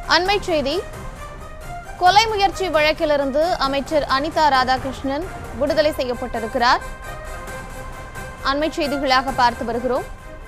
அண்மை செய்தி கொலை முயற்சி வழக்கிலிருந்து அமைச்சர் அனிதா ராதாகிருஷ்ணன் விடுதலை செய்யப்பட்டிருக்கிறார் அண்மை செய்திகளாக பார்த்து வருகிறோம்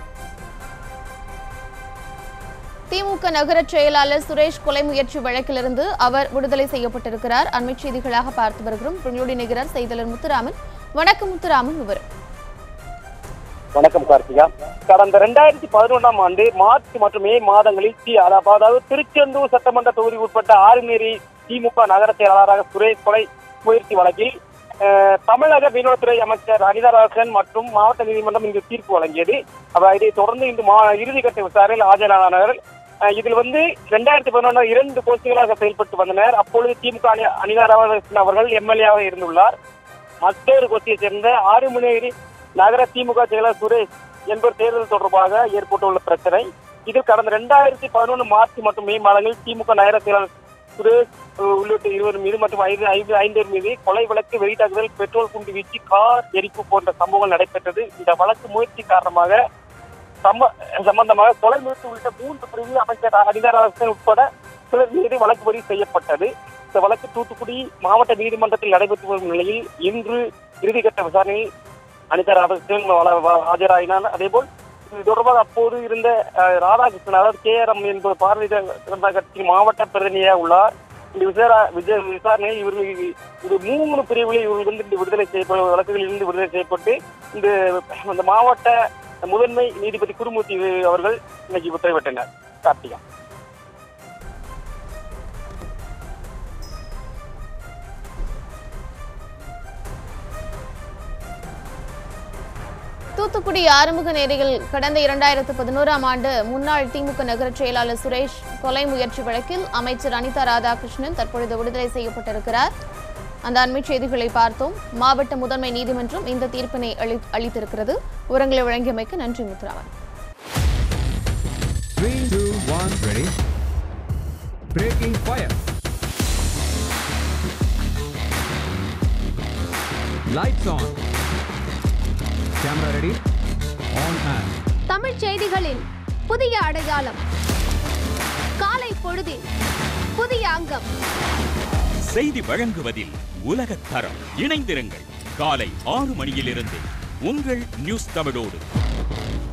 திமுக நகர செயலாளர் சுரேஷ் கொலை முயற்சி வழக்கிலிருந்து அவர் விடுதலை செய்யப்பட்டிருக்கிறார் அண்மை செய்திகளாக பார்த்து வருகிறோம் எங்களோடு இணைகிறார் செய்தலர் முத்துராமன் வணக்கம் முத்துராமன் விவரம் வணக்கம் கார்த்திகா கடந்த ரெண்டாயிரத்தி பதினொன்றாம் ஆண்டு மார்ச் மற்றும் மே மாதங்களில் தி அதாவது திருச்செந்தூர் சட்டமன்ற தொகுதி உட்பட்ட ஆறுநேரி திமுக நகர செயலாளராக சுரேஷ் கொலை முயற்சி வழக்கில் அஹ், தமிழக மீனவத்துறை அமைச்சர் அனிதா ராஜன் மற்றும் மாவட்ட நீதிமன்றம் இங்கு தீர்ப்பு வழங்கியது அப்ப இதை தொடர்ந்து இன்று மா இறுதிக்கட்ட விசாரணையில் ஆஜரானார்கள் அஹ், இதில் வந்து ரெண்டாயிரத்தி பதினொன்று இரண்டு கோஷ்டிகளாக செயல்பட்டு வந்தனர் அப்பொழுது திமுக அணி அனிதா ராமகிருஷ்ணன் அவர்கள் எம்எல்ஏவாக இருந்துள்ளார் மற்றொரு கோஷ்டியைச் சேர்ந்த ஆறுமணி நகர திமுக செயலர் சுரேஷ் என்பவர் தேர்தல் தொடர்பாக ஏற்பட்டுள்ள பிரச்சனை இது கடந்த ரெண்டாயிரத்தி பதினொன்று மார்ச் மற்றும் மே மாதங்களில் திமுக நகர செயலர் சுரேஷ் அஹ், உள்ளிட்ட இருவர் மீது மற்றும் ஐந்து ஐந்து ஐந்தர் மீது கொலை வழக்கு வெடித்தாக்குதல் பெட்ரோல் குண்டு வீச்சு கார் எரிப்பு போன்ற சம்பவங்கள் நடைபெற்றது இந்த வழக்கு முயற்சி காரணமாக சம்ப சம்பந்தமாக கொலை முயற்சி உள்ளிட்ட மூன்று பிரிவில் அமைச்சர் அதிகாரன் உட்பட சிலர் மீது வழக்கு பதிவு செய்யப்பட்டது இந்த வழக்கு தூத்துக்குடி மாவட்ட நீதிமன்றத்தில் நடைபெற்று வரும் நிலையில் இன்று இறுதிக்கட்ட விசாரணையில் அனிதா ராதாகிருஷ்ணன் வ- வ- ஆஜராயினார் அதேபோல் இது தொடர்பாக அப்போது இருந்த அஹ், ராதாகிருஷ்ணன் அதாவது கே ஆர் எம் என்பது பாரதிய ஜனதா கட்சியின் மாவட்ட பிரதிநிதியாக உள்ளார் இந்த விசார விஜய விசாரணையில் இவர்கள் இது- இது மூணு பிரிவுகளில் இவர்கள் வந்து இந்த விடுதலை செய்யப்பட்ட வழக்குகளில் இருந்து விடுதலை செய்யப்பட்டு இந்த அந்த மாவட்ட முதன்மை நீதிபதி குருமூர்த்தி அவர்கள் இன்னைக்கு உத்தரவிட்டனர் கார்த்திகா தூத்துக்குடி ஆறுமுக நேரில் கடந்த இரண்டாயிரத்து பதினோராம் ஆண்டு முன்னாள் திமுக நகர செயலாளர் சுரேஷ் கொலை முயற்சி வழக்கில் அமைச்சர் அனிதா ராதாகிருஷ்ணன் தற்பொழுது விடுதலை செய்யப்பட்டிருக்கிறார் அந்த அண்மை செய்திகளை பார்த்தோம் மாவட்ட முதன்மை நீதிமன்றம் இந்த தீர்ப்பினை அளி- அளித்திருக்கிறது உரங்களை வழங்கியமைக்கு நன்றி Muthuraman Three, two, one, ready. Breaking fire. Lights on. Camera ready. On and. Tamil செய்திகளின் புதிய அடையாளம் காலை பொழுதில் புதிய அங்கம் செய்தி வழங்குவதில் உலகத் தரம் இணைந்திருங்கள் காலை ஆறு மணியிலிருந்து உங்கள் நியூஸ் தமிழோடு